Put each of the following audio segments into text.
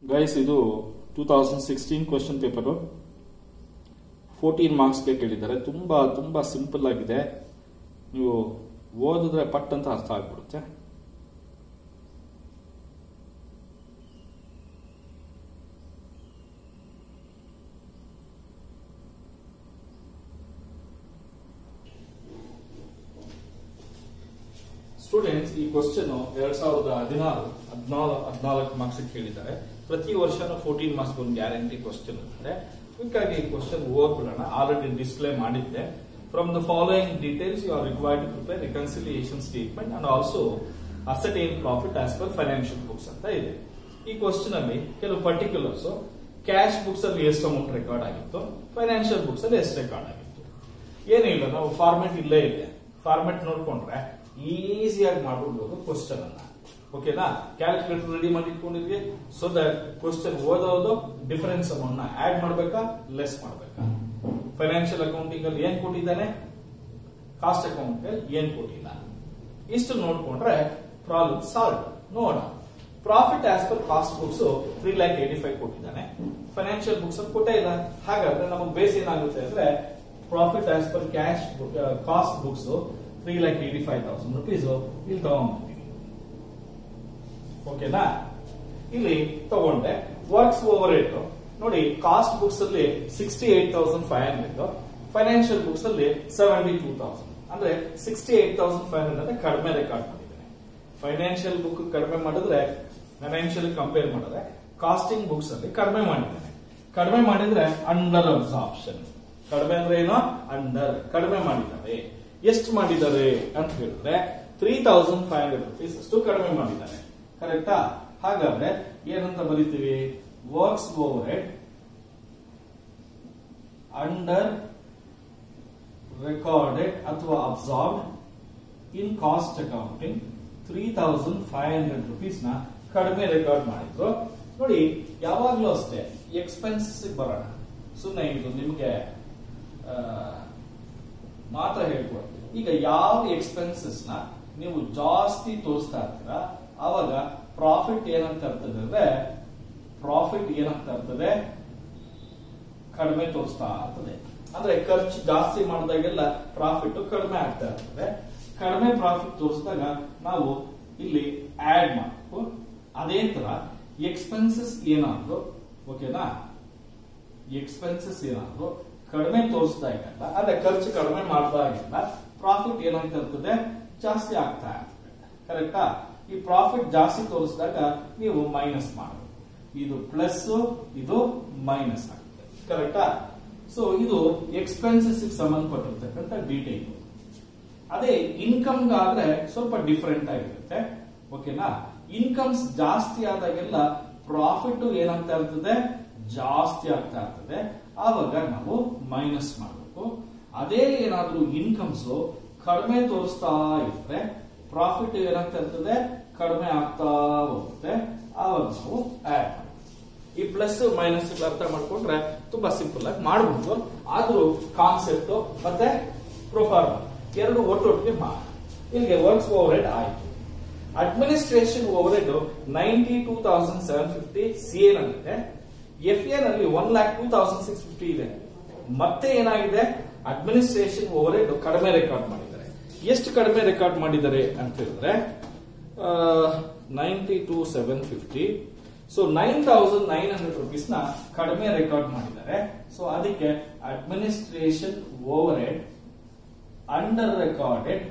guys ಇದು two thousand sixteen question paper fourteen ಮಾರ್ಕ್ಸ್ಗೆ ಕೇಳಿದ್ದಾರೆ ತುಂಬ ತುಂಬ ಸಿಂಪಲ್ ಆಗಿದೆ ನೀವು ಓದಿದ್ರೆ ಪಟ್ ಅಂತ ಅರ್ಥ ಆಗ್ಬಿಡುತ್ತೆ ಸ್ಟೂಡೆಂಟ್ಸ್ ಈ ಕ್ವಶನ್ ಎರಡ್ ಸಾವಿರದ ಹದಿನಾರು ಹದಿನಾಲ್ಕು ಹದಿನಾಲ್ಕು ಮಾರ್ಕ್ಸ್ ಕೇಳಿದ್ದಾರೆ ಪ್ರತಿ ವರ್ಷನೂ ಫೋರ್ಟೀನ್ ಮಾರ್ಕ್ಸ್ ಒಂದು ಗ್ಯಾರಂಟಿ ಕ್ವಶನ್ ಇರುತ್ತೆ ಹೀಗಾಗಿ ಈ ಕ್ವಶನ್ ಓದ್ಬಿಡೋಣ ಆಲ್ರೆಡಿ ಡಿಸ್ಪ್ಲೇ ಮಾಡಿದ್ದೆ from the following details you are required to prepare reconciliation statement and also ascertain profit as per financial books ಅಂತ ಇದೆ ಈ ಕ್ವಶನ್ ಅಲ್ಲಿ ಕೆಲವು ಪರ್ಟಿಕ್ಯುಲರ್ಸ್ ಕ್ಯಾಶ್ ಬುಕ್ಸ್ ಅಲ್ಲಿ ಎಷ್ಟು ಅಮೌಂಟ್ ರೆಕಾರ್ಡ್ ಆಗಿತ್ತು ಫೈನಾನ್ಷಿಯಲ್ ಬುಕ್ಸ್ ಅಲ್ಲಿ ಎಷ್ಟು ರೆಕಾರ್ಡ್ ಆಗಿತ್ತು ಏನಿಲ್ಲ ನಾವು ಫಾರ್ಮೆಟ್ ಇಲ್ಲೇ ಇದೆ ಫಾರ್ಮೆಟ್ ನೋಡ್ಕೊಂಡ್ರೆ ಈಸಿಯಾಗಿ ಮಾಡ್ಬಿಡ್ಬೋದು ಕ್ವಶನ್ ಅನ್ನ ಓಕೆನಾ ಕ್ಯಾಲ್ಕುಲೇಟರ್ ರೆಡಿ ಮಾಡಿ ಇಟ್ಕೊಂಡಿದ್ವಿ ಸೊ ದಟ್ ಕ್ವಶನ್ ಓದೋದು ಡಿಫರೆನ್ಸ್ ಅಮೌಂಟ್ ನ ಆಡ್ ಮಾಡ್ಬೇಕಾ ಲೆಸ್ ಮಾಡ್ಬೇಕಾ ಫೈನಾನ್ಷಿಯಲ್ ಅಕೌಂಟಿಂಗ್ ಅಲ್ಲಿ ಏನ್ ಕೊಟ್ಟಿದ್ದಾನೆ ಕಾಸ್ಟ್ ಅಕೌಂಟ್ ಅಲ್ಲಿ ಏನ್ ಕೊಟ್ಟಿಲ್ಲ ಇಷ್ಟು ನೋಡ್ಕೊಂಡ್ರೆ ಪ್ರಾಬ್ಲಮ್ ಸಾಲ್ವ್ ನೋಡೋಣ profit as per cost books three lakh eighty five ಕೊಟ್ಟಿದ್ದಾನೆ ಫೈನಾನ್ಷಿಯಲ್ ಬುಕ್ಸ್ ಅಲ್ಲಿ ಕೊಟ್ಟೇ ಇಲ್ಲ ಹಾಗಾದ್ರೆ ನಮಗೆ ಬೇಸ್ ಏನಾಗುತ್ತೆ ಅಂದ್ರೆ profit as per cash cost books three lakh eighty five thousand rupees ಇಲ್ಲಿ ತಗೊಂಡ್ಬರ್ತೀವಿ ಓಕೆನಾ ಇಲ್ಲಿ ತಗೊಂಡೆ ವರ್ಕ್ಸ್ ಓವರ್ ರೇಟ್ ನೋಡಿ ಕಾಸ್ಟ್ ಬುಕ್ಸ್ ಅಲ್ಲಿ sixty eight thousand five hundred financial books ಅಲ್ಲಿ ಸೆವೆಂಟಿ ಟೂ ತೌಸಂಡ್ ಅಂದ್ರೆ sixty eight thousand five hundred ಅಂದ್ರೆ ಕಡಿಮೆ ರೆಕಾರ್ಡ್ ಮಾಡಿದ್ದೇನೆ ಫೈನಾನ್ಷಿಯಲ್ ಬುಕ್ ಕಡಿಮೆ ಮಾಡಿದ್ರೆ ಫೈನಾನ್ಷಿಯಲ್ ಕಂಪೇರ್ ಮಾಡಿದ್ರೆ ಕಾಸ್ಟಿಂಗ್ ಬುಕ್ಸ್ ಅಲ್ಲಿ ಕಡಿಮೆ ಮಾಡಿದ್ದೇನೆ ಕಡಿಮೆ ಮಾಡಿದ್ರೆ ಅಂಡರ್ ಅಬ್ಸಾರ್ಪ್ಷನ್ ಕಡಿಮೆ ಅಂದ್ರೆ ಏನೋ ಅಂಡರ್ ಕಡಿಮೆ ಮಾಡಿದ್ದಾರೆ ಎಷ್ಟು ಮಾಡಿದ್ದಾರೆ ಅಂತ ಹೇಳಿದ್ರೆ three thousand five hundred rupees ಅಷ್ಟು ಕಡಿಮೆ ಮಾಡಿದ್ದಾರೆ ಕರೆಕ್ಟಾ ಹಾಗಾದ್ರೆ ಏನಂತ ಬರೀತೀವಿ works overhead under recorded ಅಥವಾ absorb in cost accounting three thousand five hundred rupees ನ ಕಡಿಮೆ ರೆಕಾರ್ಡ್ ಮಾಡಿದ್ರು ನೋಡಿ ಯಾವಾಗ್ಲೂ ಅಷ್ಟೇ ಎಕ್ಸ್ಪೆನ್ಸಸ್ ಬರೋಣ ಸುಮ್ಮನೆ ಇದು ನಿಮ್ಗೆ ಆ, ಮಾತ್ರ ಹೇಳ್ಕೊಡ್ತೀನಿ ಈಗ ಯಾವ ಎಕ್ಸ್ಪೆನ್ಸಸ್ ನ ನೀವು ಜಾಸ್ತಿ ತೋರಿಸ್ತಾ ಇರ್ತೀರಾ ಅವಾಗ ಪ್ರಾಫಿಟ್ ಏನಂತ ಇರ್ತದೆ ಅಂದ್ರೆ ಪ್ರಾಫಿಟ್ ಏನಂತ ಇರ್ತದೆ ಕಡಿಮೆ ತೋರಿಸ್ತಾ ಇರ್ತದೆ ಅಂದ್ರೆ ಖರ್ಚು ಜಾಸ್ತಿ ಮಾಡಿದಾಗೆಲ್ಲ ಪ್ರಾಫಿಟ್ ಕಡಿಮೆ ಆಗ್ತಾ ಇರ್ತದೆ ಕಡಿಮೆ ಪ್ರಾಫಿಟ್ ತೋರಿಸಿದಾಗ ನಾವು ಇಲ್ಲಿ ಆಡ್ ಮಾಡಬೇಕು ಅದೇ ತರ ಎಕ್ಸ್ಪೆನ್ಸಸ್ ಏನಾದ್ರು ಓಕೆನಾ ಎಕ್ಸ್ಪೆನ್ಸಸ್ ಏನಾದ್ರು ಕಡಿಮೆ ತೋರಿಸ್ತಾ ಇದ್ದಲ್ಲ ಅಂದ್ರೆ ಖರ್ಚು ಕಡಿಮೆ ಮಾಡ್ತಾ ಇದ್ದಲ್ಲ ಪ್ರಾಫಿಟ್ ಏನಾಗ್ತಾ ಇರ್ತದೆ ಜಾಸ್ತಿ ಆಗ್ತಾ ಇರ್ತದೆ ಕರೆಕ್ಟಾ ಈ ಪ್ರಾಫಿಟ್ ಜಾಸ್ತಿ ತೋರಿಸಿದಾಗ ನೀವು ಮೈನಸ್ ಮಾಡಬೇಕು ಇದು ಪ್ಲಸ್ ಇದು ಮೈನಸ್ ಆಗುತ್ತೆ ಕರೆಕ್ಟಾ ಸೊ ಇದು ಎಕ್ಸ್ಪೆನ್ಸಸ್ ಸಂಬಂಧಪಟ್ಟಿರ್ತಕ್ಕಂಥ ಡೀಟೇಲ್ ಅದೇ ಇನ್ಕಮ್ ಆದ್ರೆ ಸ್ವಲ್ಪ ಡಿಫರೆಂಟ್ ಆಗಿರುತ್ತೆ ಓಕೆನಾ ಇನ್ಕಮ್ಸ್ ಜಾಸ್ತಿ ಆದಾಗೆಲ್ಲ ಪ್ರಾಫಿಟ್ ಏನಾಗ್ತಾ ಇರ್ತದೆ ಜಾಸ್ತಿ ಆಗ್ತಾ ಇರ್ತದೆ ಆವಾಗ ನಾವು ಮೈನಸ್ ಮಾಡಬೇಕು ಅದೇ ಏನಾದ್ರೂ ಇನ್ಕಮ್ಸ್ ಕಡಿಮೆ ತೋರಿಸ್ತಾ ಇದ್ರೆ ಪ್ರಾಫಿಟ್ ಏನಾಗ್ತಾ ಇರ್ತದೆ ಕಡಿಮೆ ಆಗ್ತಾ ಹೋಗುತ್ತೆ ಆವಾಗ ನಾವು ಆಡ್ ಮಾಡ್ತೀವಿ ಈ ಪ್ಲಸ್ ಮೈನಸ್ ಅರ್ಥ ಮಾಡ್ಕೊಂಡ್ರೆ ತುಂಬಾ ಸಿಂಪಲ್ ಆಗಿ ಮಾಡಬಹುದು ಆದ್ರೂ ಕಾನ್ಸೆಪ್ಟ್ ಮತ್ತೆ ಪ್ರೊಫಾರ್ಮ ಎರಡು ಒಟ್ಟೊಟ್ಟಿಗೆ ಮಾಡಿ ಇಲ್ಲಿಗೆ ವರ್ಕ್ಸ್ ಓವರ್ ಹೆಡ್ ಆಯ್ತು administration overhead ninety two thousand seven fifty C A ನಲ್ಲಿದೆ ಎಫ್ ಎ ನಲ್ಲಿ one lakh two thousand six fifty ಇದೆ ಮತ್ತೆ ಏನಾಗಿದೆ ಅಡ್ಮಿನಿಸ್ಟ್ರೇಷನ್ ಓವರ್ ಹೆಡ್ ಕಡಿಮೆ ರೆಕಾರ್ಡ್ ಮಾಡಿದ್ದಾರೆ ಎಷ್ಟು ಕಡಿಮೆ ರೆಕಾರ್ಡ್ ಮಾಡಿದ್ದಾರೆ ಅಂತ ಹೇಳಿದ್ರೆ ninety two seven fifty so nine thousand nine hundred rupees ನ ಕಡಿಮೆ ರೆಕಾರ್ಡ್ ಮಾಡಿದ್ದಾರೆ ಸೊ ಅದಕ್ಕೆ administration overhead under recorded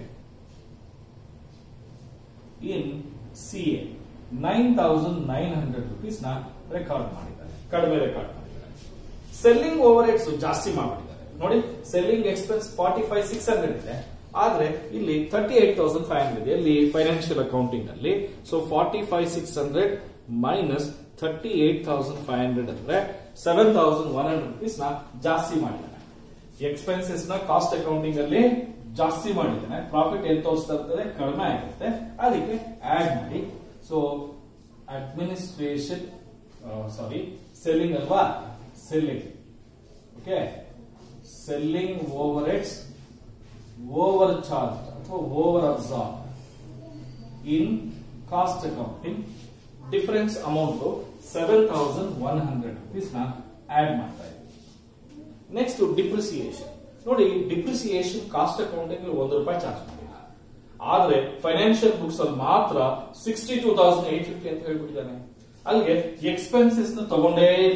in C A nine thousand nine hundred rupees ನ ರೆಕಾರ್ಡ್ ಮಾಡಿದ್ದಾರೆ ಕಡಿಮೆ ರೆಕಾರ್ಡ್ ಮಾಡಿದ್ದಾರೆ ಸೆಲ್ಲಿಂಗ್ ಓವರ್ ಹೆಡ್ಸ್ ಜಾಸ್ತಿ ಮಾಡಿದ್ದಾರೆ ನೋಡಿ selling expense forty five six hundred ಇದೆ ಆದ್ರೆ ಇಲ್ಲಿ thirty eight thousand five hundred ಇದೆ ಇಲ್ಲಿ ಫೈನಾನ್ಷಿಯಲ್ ಅಕೌಂಟಿಂಗ್ ಅಲ್ಲಿ so forty five six hundred minus thirty eight thousand five hundred ಅಂದ್ರೆ seven thousand one hundred rupees ನ ಜಾಸ್ತಿ ಮಾಡಿದ್ದಾರೆ ಎಕ್ಸ್ಪೆನ್ಸಸ್ ನ ಕಾಸ್ಟ್ ಅಕೌಂಟಿಂಗ್ ಅಲ್ಲಿ ಜಾಸ್ತಿ ಮಾಡಿದ್ದಾನೆ ಪ್ರಾಫಿಟ್ ಎಲ್ಲಿ ತೋರಿಸ್ತಾ ಇರ್ತದೆ ಕಡಿಮೆ ಆಗಿರುತ್ತೆ ಅದಕ್ಕೆ ಆಡ್ ಮಾಡಿ ಸೊ ಅಡ್ಮಿನಿಸ್ಟ್ರೇಷನ್ ಸಾರಿ ಸೆಲ್ಲಿಂಗ್ ಅಲ್ವಾ selling okay selling overheads overcharge ಅಥವಾ over absorb in cost accounting difference amount seven thousand one hundred rupees ನ ಆಡ್ ಮಾಡ್ತಾ ಇದ್ದೀವಿ ನೆಕ್ಸ್ಟ್ ಡಿಪ್ರಿಸಿಯೇಷನ್ ನೋಡಿ ಡಿಪ್ರಿಸಿಯೇಷನ್ ಕಾಸ್ಟ್ ಅಕೌಂಟಿಂಗ್ ಒಂದು ರೂಪಾಯಿ ಚಾರ್ಜ್ ಮಾಡಿಲ್ಲ ಆದ್ರೆ ಫೈನಾನ್ಷಿಯಲ್ ಬುಕ್ಸ್ ಅಲ್ಲಿ ಮಾತ್ರ sixty two thousand eight fifty ಅಂತ ಹೇಳ್ಬಿಟ್ಟಿದ್ದಾನೆ ಅಲ್ಲಿಗೆ ಎಕ್ಸ್ಪೆನ್ಸಸ್ ನ ತಗೊಂಡೇ ಇಲ್ಲ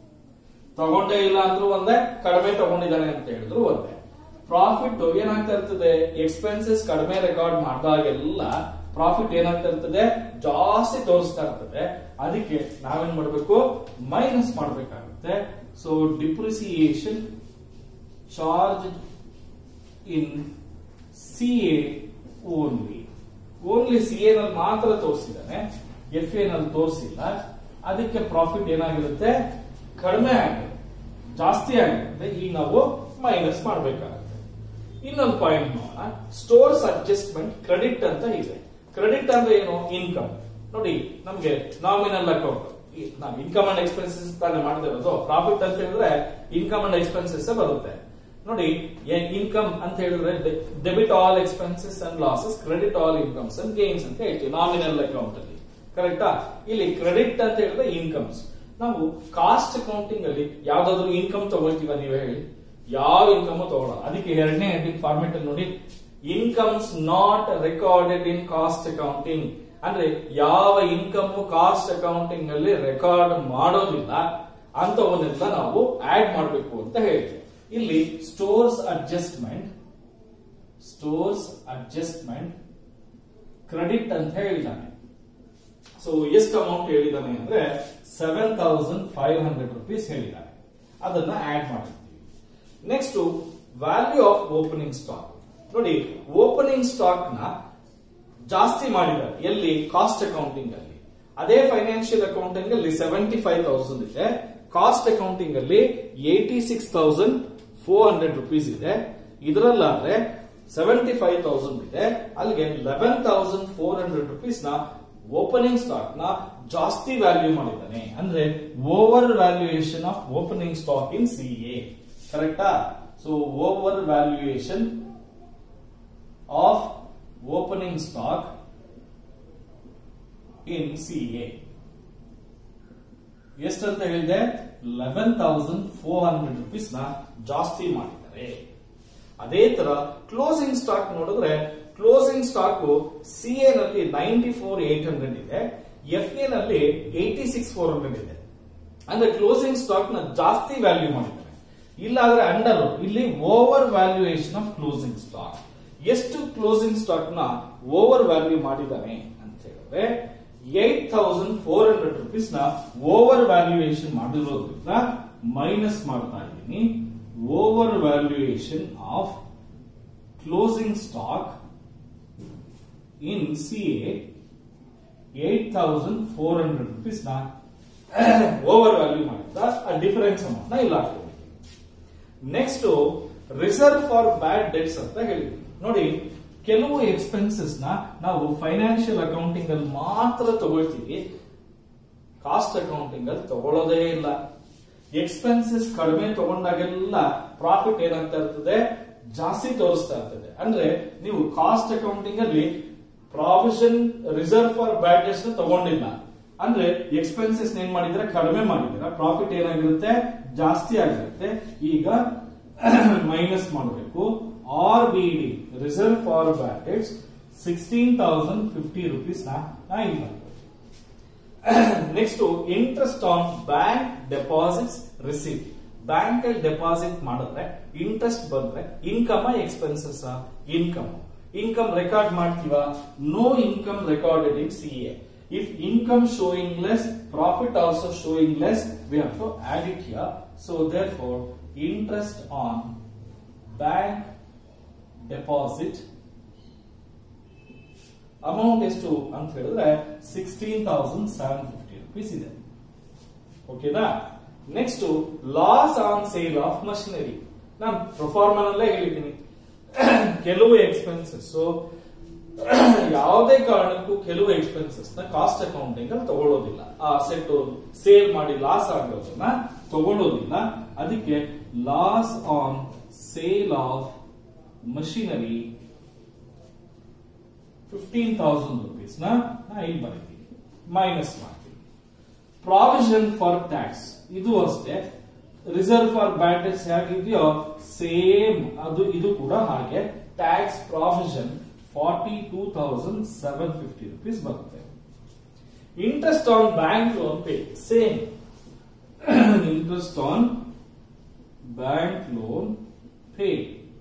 ತಗೊಂಡೇ ಇಲ್ಲ ಅಂದ್ರೂ ಒಂದೇ ಕಡಿಮೆ ತಗೊಂಡಿದ್ದಾನೆ ಅಂತ ಹೇಳಿದ್ರು ಒಂದೇ ಪ್ರಾಫಿಟ್ ಏನಾಗ್ತಾ ಇರ್ತದೆ ಎಕ್ಸ್ಪೆನ್ಸಸ್ ಕಡಿಮೆ ರೆಕಾರ್ಡ್ ಮಾಡಿದಾಗೆಲ್ಲ ಪ್ರಾಫಿಟ್ ಏನಾಗ್ತಾ ಇರ್ತದೆ ಜಾಸ್ತಿ ತೋರಿಸ್ತಾ ಇರ್ತದೆ ಅದಕ್ಕೆ ನಾವೇನ್ ಮಾಡ್ಬೇಕು ಮೈನಸ್ ಮಾಡ್ಬೇಕಾಗುತ್ತೆ so depreciation charge in C A only only C A ನಲ್ಲಿ ಮಾತ್ರ ತೋರಿಸಿದ್ದಾನೆ ಎಫ್ ಎ ನಲ್ಲಿ ತೋರಿಸಿಲ್ಲ ಅದಕ್ಕೆ ಪ್ರಾಫಿಟ್ ಏನಾಗಿರುತ್ತೆ ಕಡಿಮೆ ಆಗುತ್ತೆ ಜಾಸ್ತಿ ಆಗಿರುತ್ತೆ ಈಗ ನಾವು ಮೈನಸ್ ಮಾಡಬೇಕಾಗುತ್ತೆ ಇನ್ನೊಂದು ಪಾಯಿಂಟ್ ನೋಡೋಣ ಸ್ಟೋರ್ಸ್ ಅಡ್ಜಸ್ಟ್ಮೆಂಟ್ ಕ್ರೆಡಿಟ್ ಅಂತ ಇದೆ ಕ್ರೆಡಿಟ್ ಅಂದ್ರೆ ಏನು ಇನ್ಕಮ್ ನೋಡಿ ನಮ್ಗೆ ನಾಮಿನಲ್ ಅಕೌಂಟ್ ನಾವು ಇನ್ಕಮ್ ಅಂಡ್ ಎಕ್ಸ್ಪೆನ್ಸಸ್ ತಾನೇ ಮಾಡ್ತಿರೋದು ಪ್ರಾಫಿಟ್ ಅಂತ ಹೇಳಿದ್ರೆ ಇನ್ಕಮ್ ಅಂಡ್ ಎಕ್ಸ್ಪೆನ್ಸಸ್ ಬರುತ್ತೆ ನೋಡಿ ಇನ್ಕಮ್ ಅಂತ ಹೇಳಿದ್ರೆ debit all expenses and losses credit all incomes and gains ಅಂತ ಹೇಳ್ತೀವಿ ನಾಮಿನಲ್ ಅಕೌಂಟ್ ಅಲ್ಲಿ ಕರೆಕ್ಟಾ ಇಲ್ಲಿ ಕ್ರೆಡಿಟ್ ಅಂತ ಹೇಳಿದ್ರೆ ಇನ್ಕಮ್ಸ್ ನಾವು ಕಾಸ್ಟ್ ಅಕೌಂಟಿಂಗ್ ಅಲ್ಲಿ ಯಾವ್ದಾದ್ರು ಇನ್ಕಮ್ ತಗೊಳ್ತೀವ ನೀವೇ ಹೇಳಿ ಯಾವ ಇನ್ಕಮ್ ತಗೊಳ್ಳೋ ಅದಕ್ಕೆ ಎರಡನೇ ಫಾರ್ಮೆಟ್ ಅಲ್ಲಿ ನೋಡಿ incomes not recorded in cost accounting ಅಂದ್ರೆ ಯಾವ ಇನ್ಕಮ್ ಕಾಸ್ಟ್ ಅಕೌಂಟಿಂಗ್ ಅಲ್ಲಿ ರೆಕಾರ್ಡ್ ಮಾಡೋದಿಲ್ಲ ಅಂತವನ್ನೆಲ್ಲ ನಾವು ಆಡ್ ಮಾಡಬೇಕು ಅಂತ ಹೇಳ್ತೀವಿ ಇಲ್ಲಿ stores adjustment stores adjustment credit ಅಂತ ಹೇಳಿದ್ದಾನೆ ಸೊ ಎಷ್ಟು ಅಮೌಂಟ್ ಹೇಳಿದ್ದಾನೆ ಅಂದ್ರೆ seven thousand five hundred rupees ಹೇಳಿದ್ದಾನೆ ಅದನ್ನ ಆಡ್ ಮಾಡಿರ್ತೀವಿ next value of opening stock ನೋಡಿ ಓಪನಿಂಗ್ ಸ್ಟಾಕ್ ನ ಜಾಸ್ತಿ ಮಾಡಿದ್ದಾರೆ ಎಲ್ಲಿ ಕಾಸ್ಟ್ ಅಕೌಂಟಿಂಗ್ ಅಲ್ಲಿ ಅದೇ ಫೈನಾನ್ಷಿಯಲ್ ಅಕೌಂಟಿಂಗ್ ಅಲ್ಲಿ ಸೆವೆಂಟಿ ಫೈವ್ ತೌಸಂಡ್ ಇದೆ ಕಾಸ್ಟ್ ಅಕೌಂಟಿಂಗ್ ಅಲ್ಲಿ eighty six thousand four hundred rupees ಇದೆ ಇದರಲ್ಲಾದ್ರೆ ಸೆವೆಂಟಿ ಫೈವ್ ತೌಸಂಡ್ ಇದೆ ಅಲ್ಲಿಗೆ eleven thousand four hundred rupees ನ ಓಪನಿಂಗ್ ಸ್ಟಾಕ್ ನ ಜಾಸ್ತಿ ವ್ಯಾಲ್ಯೂ ಮಾಡಿದ್ದಾನೆ ಅಂದ್ರೆ overvaluation of opening stock in C A ಕರೆಕ್ಟಾ so overvaluation of opening stock in C A ಎಷ್ಟಂತ ಹೇಳಿದೆ eleven thousand four hundred rupees ನ ಜಾಸ್ತಿ ಮಾಡಿದ್ದಾರೆ ಅದೇ ತರ ಕ್ಲೋಸಿಂಗ್ ಸ್ಟಾಕ್ ನೋಡಿದ್ರೆ ಕ್ಲೋಸಿಂಗ್ ಸ್ಟಾಕ್ ಸಿ ಎ ನಲ್ಲಿ ನೈಂಟಿ ಫೋರ್ ಏಟ್ ಹಂಡ್ರೆಡ್ ಇದೆ ಎಫ್ ಎ ನಲ್ಲಿ ಏಟಿ ಸಿಕ್ಸ್ ಫೋರ್ ಹಂಡ್ರೆಡ್ ಇದೆ ಅಂದ್ರೆ ಕ್ಲೋಸಿಂಗ್ ಸ್ಟಾಕ್ ನ ಜಾಸ್ತಿ ವ್ಯಾಲ್ಯೂ ಮಾಡಿದ್ದಾರೆ ಇಲ್ಲಾದ್ರೆ ಅಂಡರ್ ಇಲ್ಲಿ overvaluation of closing stock ಎಷ್ಟು ಕ್ಲೋಸಿಂಗ್ ಸ್ಟಾಕ್ ನ ಓವರ್ ವ್ಯಾಲ್ಯೂ ಮಾಡಿದ್ದಾನೆ ಅಂತ ಹೇಳಿದ್ರೆ eight thousand four hundred rupees ನ ಓವರ್ ವ್ಯಾಲ್ಯೂಯೇಷನ್ ಮಾಡಿರೋದ್ರಿಂದ ಮೈನಸ್ ಮಾಡ್ತಾ ಇದ್ದೀನಿ overvaluation of closing stock in C A eight thousand four hundred rupees ನ ಓವರ್ ವ್ಯಾಲ್ಯೂ ಮಾಡಿದ ಆ ಡಿಫರೆನ್ಸ್ ಅಮೌಂಟ್ ನ ಇಲ್ಲ next reserve for bad debts ಅಂತ ಹೇಳಿದ್ವಿ ನೋಡಿ ಕೆಲವು ಎಕ್ಸ್ಪೆನ್ಸಸ್ ನ ನಾವು ಫೈನಾನ್ಷಿಯಲ್ ಅಕೌಂಟಿಂಗ್ ಅಲ್ಲಿ ಮಾತ್ರ ತಗೊಳ್ತೀವಿ ಕಾಸ್ಟ್ ಅಕೌಂಟಿಂಗ್ ಅಲ್ಲಿ ತಗೊಳ್ಳೋದೇ ಇಲ್ಲ ಎಕ್ಸ್ಪೆನ್ಸಸ್ ಕಡಿಮೆ ತಗೊಂಡಾಗೆಲ್ಲ ಪ್ರಾಫಿಟ್ ಏನಾಗ್ತಾ ಇರ್ತದೆ ಜಾಸ್ತಿ ತೋರಿಸ್ತಾ ಇರ್ತದೆ ಅಂದ್ರೆ ನೀವು ಕಾಸ್ಟ್ ಅಕೌಂಟಿಂಗ್ ಅಲ್ಲಿ provision reserve for bad debts ನ ತಗೊಂಡಿಲ್ಲ ಅಂದ್ರೆ ಎಕ್ಸ್ಪೆನ್ಸಸ್ ಏನ್ ಮಾಡಿದ್ರೆ ಕಡಿಮೆ ಮಾಡಿದ್ರೆ ಪ್ರಾಫಿಟ್ ಏನಾಗಿರುತ್ತೆ ಜಾಸ್ತಿ ಆಗಿರುತ್ತೆ ಈಗ ಮೈನಸ್ ಮಾಡಬೇಕು R B D reserve for bad debts sixteen thousand fifty rupees ನ nine next interest on bank deposits receive bank ಅಲ್ಲಿ ಡೆಪಾಸಿಟ್ ಮಾಡಿದ್ರೆ ಇಂಟ್ರೆಸ್ಟ್ ಬಂದ್ರೆ income expenses income income record ಮಾಡ್ತೀವ no income recorded in C A if income showing less profit also showing less we have to add it here so therefore interest on bank deposit amount ಎಷ್ಟು ಅಂತ ಹೇಳಿದ್ರೆ sixteen thousand seven fifty rupees ಇದೆ ಓಕೆನಾ next loss on sale of machinery ನಾನು ಪ್ರೊಫಾರ್ಮನಲ್ಲೇ ಹೇಳಿದ್ದೀನಿ ಕೆಲವು expenses ಯಾವುದೇ ಕಾರಣಕ್ಕೂ ಕೆಲವು ಎಕ್ಸ್ಪೆನ್ಸಸ್ ನ ಕಾಸ್ಟ್ ಅಕೌಂಟಿಂಗ್ ಅಲ್ಲಿ ತಗೊಳ್ಳೋದಿಲ್ಲ ಆ ಸೆಟ್ ಸೇಲ್ ಮಾಡಿ ಲಾಸ್ ಆಗೋದನ್ನ ತಗೊಳ್ಳೋದಿಲ್ಲ ಅದಕ್ಕೆ loss on sale of machinery fifteen thousand rupees ನ ಇಲ್ಲಿ ಬರೀತೀವಿ ಮೈನಸ್ ಮಾಡ್ತೀವಿ ಪ್ರಾವಿಷನ್ ಫಾರ್ ಟ್ಯಾಕ್ಸ್ ಇದು ಅಷ್ಟೇ ರಿಸರ್ವ್ ಫಾರ್ ಬ್ಯಾಡ್ ಡೆಟ್ಸ್ ಹೇಗಿದೆಯೋ ಸೇಮ್ ಅದು ಇದು ಕೂಡ ಹಾಗೆ tax provision forty two thousand seven fifty rupees ಬರುತ್ತೆ interest on bank loan pay same interest on bank loan pay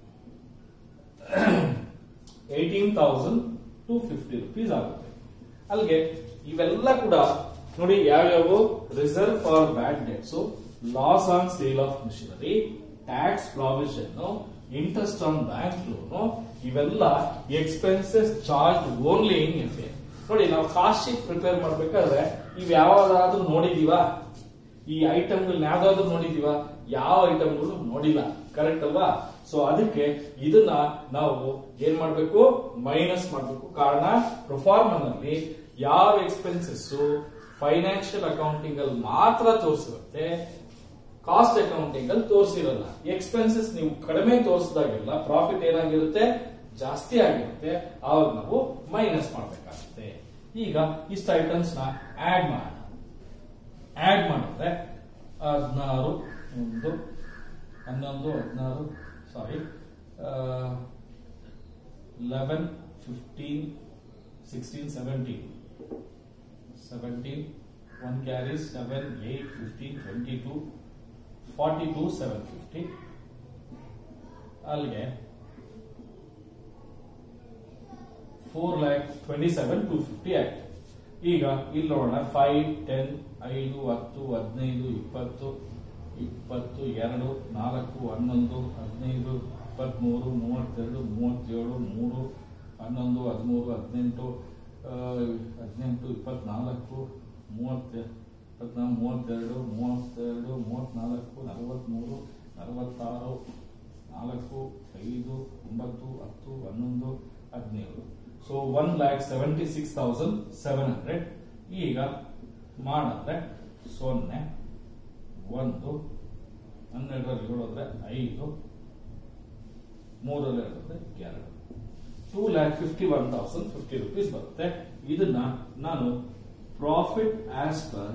eighteen thousand two fifty rupees ಆಗುತ್ತೆ ಅಲ್ಲಿಗೆ ಇವೆಲ್ಲ ಕೂಡ ನೋಡಿ ಯಾವ್ಯಾವು reserve for bad debts loss on sale of machinery tax provision interest on bank loan ಇವೆಲ್ಲ expenses charge only in F A ನೋಡಿ ನಾವು cost sheet prepare ಮಾಡ್ಬೇಕಾದ್ರೆ ಇವ್ ಯಾವ್ದಾದ್ರು ನೋಡಿದೀವಾ ಈ ಐಟಮ್ಗಳನ್ನ ಯಾವ್ದಾದ್ರು ನೋಡಿದೀವ ಯಾವ ಐಟಮ್ಗಳು ನೋಡಿಲ್ಲ ಕರೆಕ್ಟ್ ಅಲ್ವಾ ಸೊ ಅದಕ್ಕೆ ಇದನ್ನ ನಾವು ಏನ್ ಮಾಡ್ಬೇಕು ಮೈನಸ್ ಮಾಡ್ಬೇಕು ಕಾರಣ ಪ್ರೊಫಾರ್ಮನಲ್ಲಿ ಯಾವ ಎಕ್ಸ್ಪೆನ್ಸಸ್ ಫೈನಾನ್ಷಿಯಲ್ ಅಕೌಂಟಿಂಗ್ ಅಲ್ಲಿ ಮಾತ್ರ ತೋರಿಸಿರುತ್ತೆ ಕಾಸ್ಟ್ ಅಕೌಂಟಿಂಗ್ ಅಲ್ಲಿ ತೋರಿಸಿರಲ್ಲ ಎಕ್ಸ್ಪೆನ್ಸಸ್ ನೀವು ಕಡಿಮೆ ತೋರಿಸಿದಾಗೆಲ್ಲ ಪ್ರಾಫಿಟ್ ಏನಾಗಿರುತ್ತೆ ಜಾಸ್ತಿ ಆಗಿರುತ್ತೆ ಅವಾಗ ನಾವು ಮೈನಸ್ ಮಾಡ್ಬೇಕಾಗುತ್ತೆ ಈಗ ಇಷ್ಟು ಐಟಮ್ಸ್ ನ ಆಡ್ ಮಾಡೋಣ ಆಡ್ ಮಾಡಿದ್ರೆ ಹದಿನಾರು ಒಂದು ಹನ್ನೊಂದು ಹದಿನಾರು sorry eleven fifteen sixteen seventeen seventeen one carries seven eight fifteen twenty two forty two seven fifty ಅಲ್ಲಿಗೆ four lakh twenty seven two fifty ಆಯ್ತು ಈಗ ಇಲ್ಲಿ ನೋಡೋಣ ಫೈವ್ ಟೆನ್ ಐದು ಹತ್ತು ಹದಿನೈದು ಇಪ್ಪತ್ತು ಇಪ್ಪತ್ತು ಎರಡು ನಾಲ್ಕು ಹನ್ನೊಂದು ಹದಿನೈದು ಇಪ್ಪತ್ಮೂರು ಮೂವತ್ತೆರಡು ಮೂವತ್ತೇಳು ಮೂರು ಹನ್ನೊಂದು ಹದಿಮೂರು ಹದಿನೆಂಟು ಆ, ಹದಿನೆಂಟು ಇಪ್ಪತ್ನಾಲ್ಕು ಮೂವತ್ತೆ ಇಪ್ಪತ್ನಾಲ್ಕು ಮೂವತ್ತೆರಡು ಮೂವತ್ತೆರಡು ಮೂವತ್ನಾಲ್ಕು ನಲವತ್ಮೂರು ನಲವತ್ತಾರು ನಾಲ್ಕು ಐದು ಒಂಬತ್ತು ಹತ್ತು ಹನ್ನೊಂದು ಹದಿನೇಳು so one lakh seventy six thousand seven hundred ಈಗ ಮಾಡಿದ್ರೆ ಸೊನ್ನೆ ಒಂದು ಹನ್ನೆರಡರಲ್ಲಿ ಏಳೋದ್ರೆ ಐದು ಮೂರರಲ್ಲಿ ಹೇಳಿದ್ರೆ ಎರಡು two lakh fifty one thousand fifty rupees ಬರುತ್ತೆ ಇದನ್ನ ನಾನು profit as per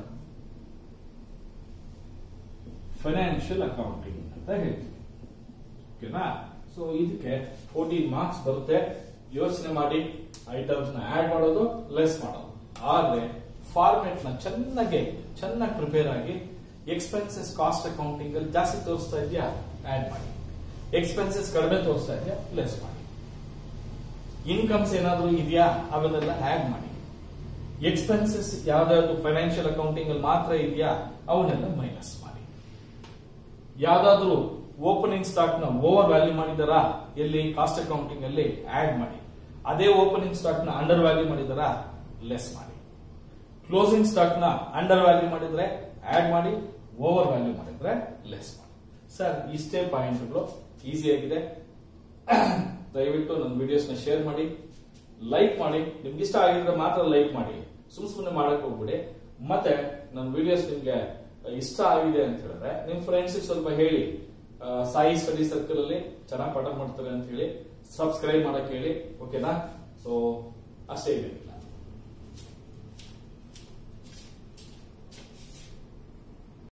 financial accounting ಅಂತ ಹೇಳ್ತೀನಿ ಓಕೆನಾ ಸೊ ಇದಕ್ಕೆ ಫೋರ್ಟೀನ್ ಮಾರ್ಕ್ಸ್ ಬರುತ್ತೆ ಯೋಚನೆ ಮಾಡಿ ಐಟಮ್ಸ್ ನ ಆಡ್ ಮಾಡೋದು ಲೆಸ್ ಮಾಡೋದು ಆದ್ರೆ ಫಾರ್ಮೆಟ್ ನ ಚೆನ್ನಾಗಿ ಚೆನ್ನಾಗಿ ಪ್ರಿಪೇರ್ ಆಗಿ ಎಕ್ಸ್ಪೆನ್ಸಸ್ ಕಾಸ್ಟ್ ಅಕೌಂಟಿಂಗ್ ಅಲ್ಲಿ ಜಾಸ್ತಿ ತೋರಿಸ್ತಾ ಇದೆಯಾ ಆಡ್ ಮಾಡಿ ಎಕ್ಸ್ಪೆನ್ಸಸ್ ಕಡಿಮೆ ತೋರಿಸ್ತಾ ಇದೆಯಾ ಲೆಸ್ ಮಾಡಿ ಇನ್ಕಮ್ಸ್ ಏನಾದ್ರೂ ಇದೆಯಾ ಅವೆಲ್ಲ ಆಡ್ ಮಾಡಿ ಎಕ್ಸ್ಪೆನ್ಸಸ್ ಯಾವ್ದಾದ್ರು ಫೈನಾನ್ಷಿಯಲ್ ಅಕೌಂಟಿಂಗ್ ಅಲ್ಲಿ ಮಾತ್ರ ಇದೆಯಾ ಅವನ್ನೆಲ್ಲ ಮೈನಸ್ ಮಾಡಿ ಯಾವ್ದಾದ್ರು ಓಪನಿಂಗ್ ಸ್ಟಾಕ್ ನ ಓವರ್ ವ್ಯಾಲ್ಯೂ ಮಾಡಿದಾರಾ ಎಲ್ಲಿ ಕಾಸ್ಟ್ ಅಕೌಂಟಿಂಗ್ ಅಲ್ಲಿ ಆಡ್ ಮಾಡಿ ಅದೇ ಓಪನಿಂಗ್ ಸ್ಟಾಕ್ ನ ಅಂಡರ್ ವ್ಯಾಲ್ಯೂ ಮಾಡಿದಾರಾ ಲೆಸ್ ಮಾಡಿ ಕ್ಲೋಸಿಂಗ್ ಸ್ಟಾಕ್ ನ ಅಂಡರ್ ವ್ಯಾಲ್ಯೂ ಮಾಡಿದ್ರೆ ಆಡ್ ಮಾಡಿ ಓವರ್ ವ್ಯಾಲ್ಯೂ ಮಾಡಿದ್ರೆ ಲೆಸ್ ಮಾಡಿ ಸರ್ ಇಷ್ಟೇ ಪಾಯಿಂಟ್ಗಳು ಈಸಿ ಆಗಿದೆ ದಯವಿಟ್ಟು ನನ್ನ ವಿಡಿಯೋಸ್ ನ ಶೇರ್ ಮಾಡಿ ಲೈಕ್ ಮಾಡಿ ನಿಮ್ಗೆ ಇಷ್ಟ ಆಗಿದ್ರೆ ಮಾತ್ರ ಲೈಕ್ ಮಾಡಿ ಸುಮ್ ಸುಮ್ಮನೆ ಮಾಡಕ್ ಹೋಗ್ಬಿಡಿ ಮತ್ತೆ ನನ್ನ ವಿಡಿಯೋಸ್ ನಿಮ್ಗೆ ಇಷ್ಟ ಆಗಿದೆ ಅಂತ ಹೇಳಿದ್ರೆ ನಿಮ್ ಫ್ರೆಂಡ್ಸ್ ಸ್ವಲ್ಪ ಹೇಳಿ ಆ, ಸಾಯಿ ಸ್ಟಡಿ ಸರ್ಕಲ್ ಅಲ್ಲಿ ಚೆನ್ನಾಗಿ ಪಾಠ ಮಾಡ್ತಾರೆ ಅಂತ ಹೇಳಿ ಸಬ್ಸ್ಕ್ರೈಬ್ ಮಾಡಕ್ ಹೇಳಿ ಓಕೆನಾ ಸೊ ಅಷ್ಟೇ ಇದೆ